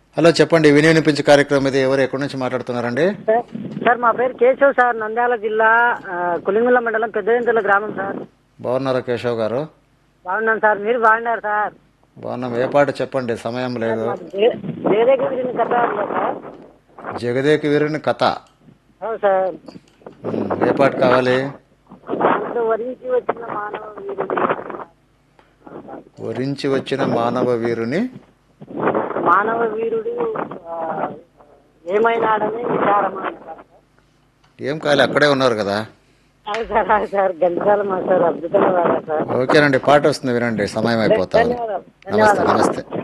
Hello చెప్పండి విని వినిపించే కార్యక్రమం ఇది ఎవరు ఎక్కడి నుంచి మాట్లాడుతున్నారండి సార్ సార్ మా పేరు కేశవ్ సార్ నంద్యాల జిల్లా ఆ, కులింగుల మండలం పెద్దదింతల గ్రామం సార్ బాగున్నారా కేశవ్ గారు బాగున్నాను సార్ మీరు బాగున్నారు సార్ బాగున్నాం ఏ పాట చెప్పండి సమయం లేదు జే- జయదేవి కథ ఉందా సార్ జగదేకి వీరుని కథ అవును సార్ ఉమ్, ఏ పాట కావాలి దాంట్లో వరించి వచ్చిన మానవ వీరుడి వరించి వచ్చిన మానవ వీరుని మానవ వీరుడు ఆ, ఏమైనాడని విచారమా సార్ ఏం కావాలి అక్కడే ఉన్నారు కదా అవును సార్ అవును సార్ ఘంటసాల మాస్టర్ అద్భుతంగా వాడారు సార్ ఓకేనండి పాట వస్తుంది వినండి సమయం అయిపోతా ఉంది. ధన్యవాదాలు నమస్తే ధన్యవాదాలు నమస్తే